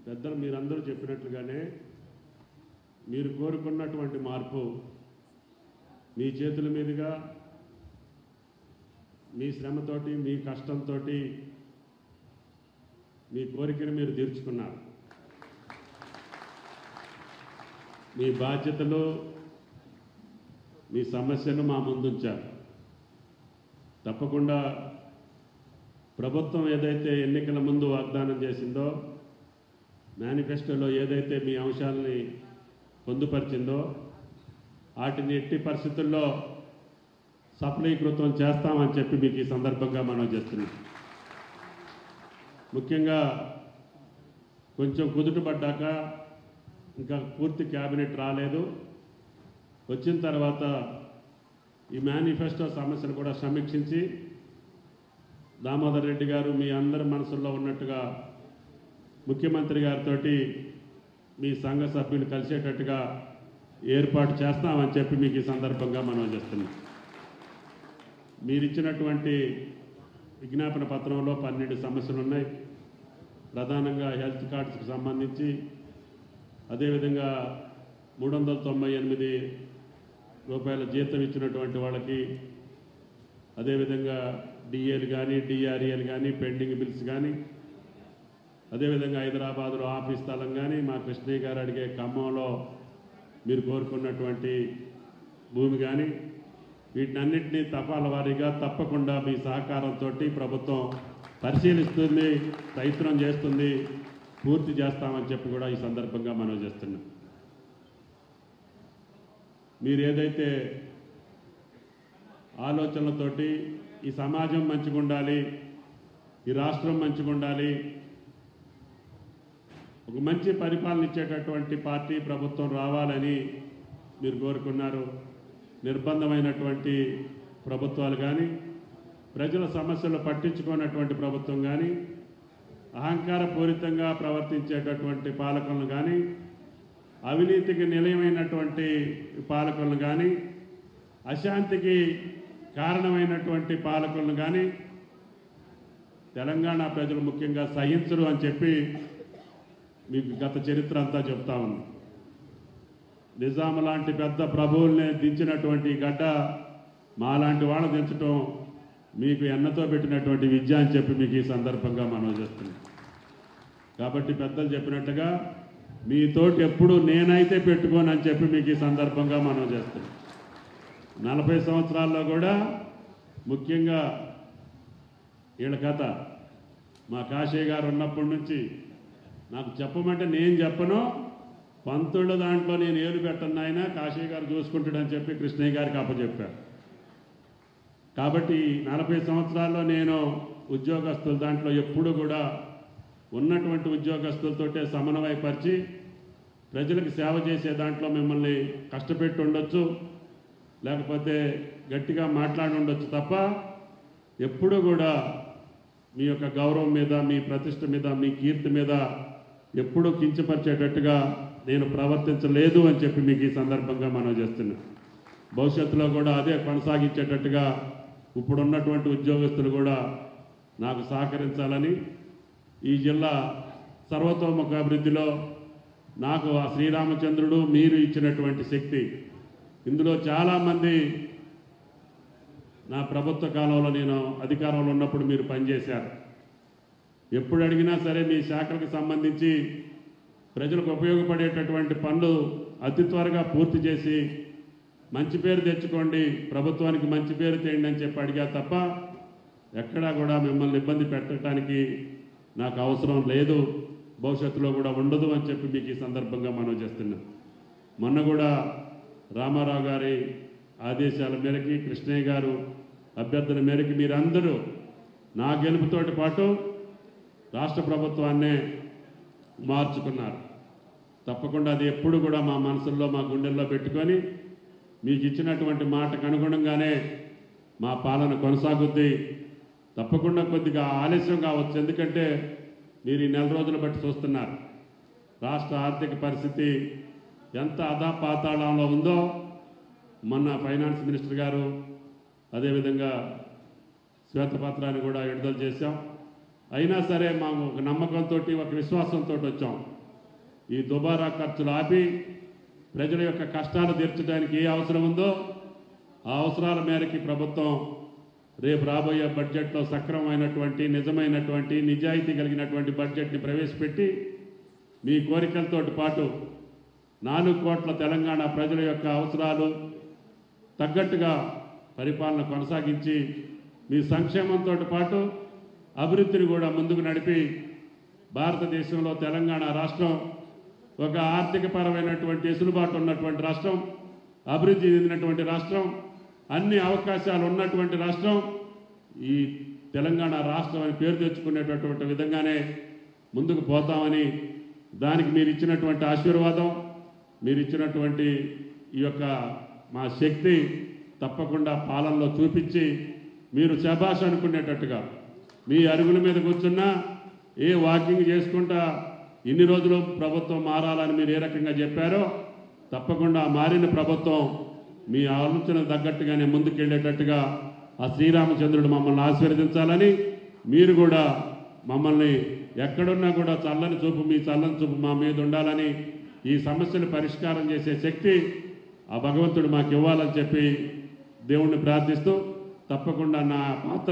పెద్దలు మీరందరూ చెప్పినట్లుగానే మీరు కోరుకున్నటువంటి మార్పు మీ చేతుల మీదుగా మీ శ్రమతోటి మీ కష్టంతో మీ కోరికను మీరు తీర్చుకున్నారు మీ బాధ్యతలు మీ సమస్యను మా ముందుంచారు తప్పకుండా ప్రభుత్వం ఏదైతే ఎన్నికల ముందు వాగ్దానం చేసిందో మేనిఫెస్టోలో ఏదైతే మీ అంశాలని పొందుపరిచిందో వాటిని ఎట్టి పరిస్థితుల్లో సఫలీకృతం చేస్తామని చెప్పి మీకు ఈ సందర్భంగా మనం చేస్తున్నాం ముఖ్యంగా కొంచెం కుదుటపడ్డాక ఇంకా పూర్తి క్యాబినెట్ రాలేదు వచ్చిన తర్వాత ఈ మేనిఫెస్టో సమస్యలు కూడా సమీక్షించి దామోదర్ రెడ్డి గారు మీ అందరి మనసుల్లో ఉన్నట్టుగా ముఖ్యమంత్రి గారితో మీ సంఘ సభ్యులు కలిసేటట్టుగా ఏర్పాటు చేస్తామని చెప్పి మీకు ఈ సందర్భంగా మనం చేస్తున్నాం మీరిచ్చినటువంటి విజ్ఞాపన పత్రంలో పన్నెండు సమస్యలు ఉన్నాయి ప్రధానంగా హెల్త్ కార్డ్స్కి సంబంధించి అదేవిధంగా మూడు వందల తొంభై ఎనిమిది రూపాయల జీతం ఇచ్చినటువంటి వాళ్ళకి అదేవిధంగా డిఏలు కానీ డిఆర్ఏలు కానీ పెండింగ్ బిల్స్ కానీ అదేవిధంగా హైదరాబాద్లో ఆఫీస్ స్థలం కానీ మా కృష్ణయ్య గారు అడిగే ఖమ్మంలో మీరు కోరుకున్నటువంటి భూమి కానీ వీటినన్నింటినీ తపాల వారీగా తప్పకుండా మీ సహకారంతో ప్రభుత్వం పరిశీలిస్తుంది ప్రయత్నం చేస్తుంది పూర్తి చేస్తామని చెప్పి కూడా ఈ సందర్భంగా మనం చేస్తున్నాం మీరు ఏదైతే ఆలోచనలతోటి ఈ సమాజం మంచిగా ఉండాలి ఈ రాష్ట్రం మంచిగా ఉండాలి ఒక మంచి పరిపాలన ఇచ్చేటటువంటి పార్టీ ప్రభుత్వం రావాలని మీరు కోరుకున్నారు నిర్బంధమైనటువంటి ప్రభుత్వాలు కానీ ప్రజల సమస్యలు పట్టించుకున్నటువంటి ప్రభుత్వం కానీ అహంకారపూరితంగా ప్రవర్తించేటటువంటి పాలకులను కానీ అవినీతికి నిలయమైనటువంటి పాలకులను కానీ అశాంతికి కారణమైనటువంటి పాలకులను కానీ తెలంగాణ ప్రజలు ముఖ్యంగా సహించరు అని చెప్పి మీకు గత చరిత్ర అంతా చెప్తా ఉంది నిజాం లాంటి పెద్ద ప్రభువుల్ని దించినటువంటి ఈ గడ్డ మాలాంటి వాళ్ళని దించడం మీకు ఎన్నతో పెట్టినటువంటి విద్య అని చెప్పి మీకు ఈ సందర్భంగా మనం చేస్తున్నాం కాబట్టి పెద్దలు చెప్పినట్టుగా మీతోటి ఎప్పుడు నేనైతే పెట్టుకోను అని చెప్పి మీకు ఈ సందర్భంగా మనం చేస్తున్నాం నలభై సంవత్సరాల్లో కూడా ముఖ్యంగా వీళ్ళ కథ మా కాశీ గారు ఉన్నప్పటి నుంచి నాకు చెప్పమంటే నేను చెప్పను పంతుళ్ళ దాంట్లో నేను ఏలు పెట్టను ఆయన కాశీ గారు చూసుకుంటాడని చెప్పి కృష్ణయ్య గారికి అప్పచెప్పారు కాబట్టి ఈ నలభై సంవత్సరాల్లో నేను ఉద్యోగస్తుల దాంట్లో ఎప్పుడు కూడా ఉన్నటువంటి ఉద్యోగస్తులతోటే సమన్వయపరిచి ప్రజలకు సేవ చేసే దాంట్లో మిమ్మల్ని కష్టపెట్టి ఉండొచ్చు లేకపోతే గట్టిగా మాట్లాడి ఉండొచ్చు తప్ప ఎప్పుడూ కూడా మీ యొక్క గౌరవం మీద మీ ప్రతిష్ట మీద మీ కీర్తి మీద ఎప్పుడూ కించపరిచేటట్టుగా నేను ప్రవర్తించలేదు అని చెప్పి మీకు ఈ సందర్భంగా మనం చేస్తున్నాం భవిష్యత్తులో కూడా అదే కొనసాగించేటట్టుగా ఇప్పుడు ఉన్నటువంటి ఉద్యోగస్తులు కూడా నాకు సహకరించాలని ఈ జిల్లా సర్వతోముఖ అభివృద్ధిలో నాకు ఆ శ్రీరామచంద్రుడు మీరు ఇచ్చినటువంటి శక్తి ఇందులో చాలామంది నా ప్రభుత్వ కాలంలో నేను అధికారంలో ఉన్నప్పుడు మీరు పనిచేశారు ఎప్పుడు అడిగినా సరే మీ శాఖలకు సంబంధించి ప్రజలకు ఉపయోగపడేటటువంటి పనులు అతి త్వరగా పూర్తి చేసి మంచి పేరు తెచ్చుకోండి ప్రభుత్వానికి మంచి పేరు తేయండి అని చెప్పి అడిగా తప్ప ఎక్కడా కూడా మిమ్మల్ని ఇబ్బంది పెట్టడానికి నాకు అవసరం లేదు భవిష్యత్తులో కూడా ఉండదు అని చెప్పి మీకు ఈ సందర్భంగా మనం చేస్తున్నాం మొన్న కూడా రామారావు గారి ఆదేశాల మేరకి కృష్ణయ్య గారు అభ్యర్థన మేరకు మీరందరూ నా గెలుపుతోటి పాటు రాష్ట్ర ప్రభుత్వాన్నే మార్చుకున్నారు తప్పకుండా అది ఎప్పుడు కూడా మా మనసుల్లో మా గుండెల్లో పెట్టుకొని మీకు ఇచ్చినటువంటి మాటకు అనుగుణంగానే మా పాలన కొనసాగుద్ది తప్పకుండా కొద్దిగా ఆలస్యం కావచ్చు ఎందుకంటే మీరు ఈ నెల రోజులు బట్టి చూస్తున్నారు రాష్ట్ర ఆర్థిక పరిస్థితి ఎంత అధాపాతాళంలో ఉందో మొన్న ఫైనాన్స్ మినిస్టర్ గారు అదేవిధంగా శ్వేతపత్రాన్ని కూడా విడుదల చేశాం అయినా సరే మాకు ఒక నమ్మకంతో ఒక విశ్వాసంతో వచ్చాం ఈ దుబారా ఖర్చులు ఆపి ప్రజల యొక్క కష్టాలు తీర్చడానికి ఏ అవసరం ఉందో ఆ అవసరాల మేరకి ప్రభుత్వం రేపు రాబోయే బడ్జెట్లో సక్రమమైనటువంటి నిజమైనటువంటి నిజాయితీ కలిగినటువంటి బడ్జెట్ని ప్రవేశపెట్టి మీ కోరికలతో పాటు నాలుగు కోట్ల తెలంగాణ ప్రజల యొక్క అవసరాలు తగ్గట్టుగా పరిపాలన కొనసాగించి మీ సంక్షేమంతో పాటు అభివృద్ధిని కూడా ముందుకు నడిపి భారతదేశంలో తెలంగాణ రాష్ట్రం ఒక ఆర్థికపరమైనటువంటి వెసులుబాటు ఉన్నటువంటి రాష్ట్రం అభివృద్ధి చెందినటువంటి రాష్ట్రం అన్ని అవకాశాలు ఉన్నటువంటి రాష్ట్రం ఈ తెలంగాణ రాష్ట్రం అని పేరు తెచ్చుకునేటటువంటి విధంగానే ముందుకు పోతామని దానికి మీరు ఇచ్చినటువంటి ఆశీర్వాదం మీరు ఇచ్చినటువంటి ఈ యొక్క మా శక్తి తప్పకుండా పాలనలో చూపించి మీరు శభాష్ అనుకునేటట్టుగా మీ అరుగుల మీద కూర్చున్నా ఏ వాకింగ్ చేసుకుంటా ఇన్ని రోజులు ప్రభుత్వం మారాలని మీరు ఏ రకంగా చెప్పారో తప్పకుండా మారిన ప్రభుత్వం మీ ఆలోచన తగ్గట్టుగానే ముందుకెళ్ళేటట్టుగా ఆ శ్రీరామచంద్రుడు మమ్మల్ని ఆశీర్వదించాలని మీరు కూడా మమ్మల్ని ఎక్కడున్నా కూడా చల్లని చూపు మీ చల్లని చూపు మా మీద ఉండాలని ఈ సమస్యను పరిష్కారం చేసే శక్తి ఆ భగవంతుడు మాకు ఇవ్వాలని చెప్పి దేవుణ్ణి ప్రార్థిస్తూ తప్పకుండా నా పాత్ర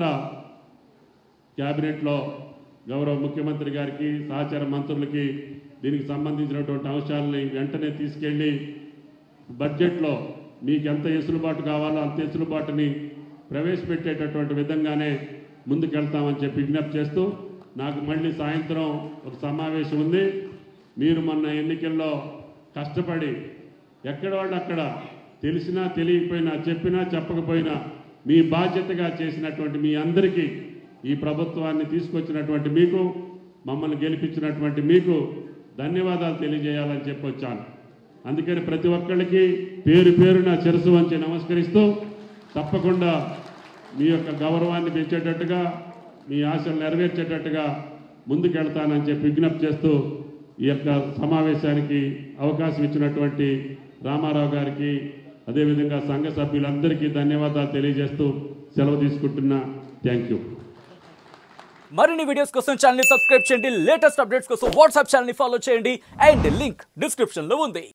క్యాబినెట్లో గౌరవ ముఖ్యమంత్రి గారికి సహచార మంత్రులకి దీనికి సంబంధించినటువంటి అంశాలని వెంటనే తీసుకెళ్ళి బడ్జెట్లో మీకు ఎంత ఎసులుబాటు కావాలో అంత ఎసులుబాటుని ప్రవేశపెట్టేటటువంటి విధంగానే ముందుకెళ్తామని చెప్పి విజ్ఞప్తి చేస్తూ నాకు మళ్ళీ సాయంత్రం ఒక సమావేశం ఉంది మీరు మొన్న ఎన్నికల్లో కష్టపడి ఎక్కడ వాళ్ళు అక్కడ తెలిసినా తెలియకపోయినా చెప్పినా చెప్పకపోయినా మీ బాధ్యతగా చేసినటువంటి మీ అందరికీ ఈ ప్రభుత్వాన్ని తీసుకొచ్చినటువంటి మీకు మమ్మల్ని గెలిపించినటువంటి మీకు ధన్యవాదాలు తెలియజేయాలని చెప్పి వచ్చాను అందుకని ప్రతి ఒక్కళ్ళకి పేరు పేరున శిరసు వంచి నమస్కరిస్తూ తప్పకుండా మీ యొక్క గౌరవాన్ని పెంచేటట్టుగా మీ ఆశలు నెరవేర్చేటట్టుగా ముందుకెళ్తానని చెప్పి విజ్ఞప్తి చేస్తూ ఈ యొక్క సమావేశానికి అవకాశం ఇచ్చినటువంటి రామారావు గారికి అదేవిధంగా సంఘ సభ్యులందరికీ ధన్యవాదాలు తెలియజేస్తూ సెలవు తీసుకుంటున్నా థ్యాంక్ యూ మరిన్ని వీడియోస్ కోసం ఛానల్ ని సబ్స్క్రైబ్ చేయండి లేటెస్ట్ అప్డేట్స్ కోసం వాట్సాప్ ఛానల్ ని ఫాలో చేయండి అండ్ లింక్ డిస్క్రిప్షన్ లో ఉంది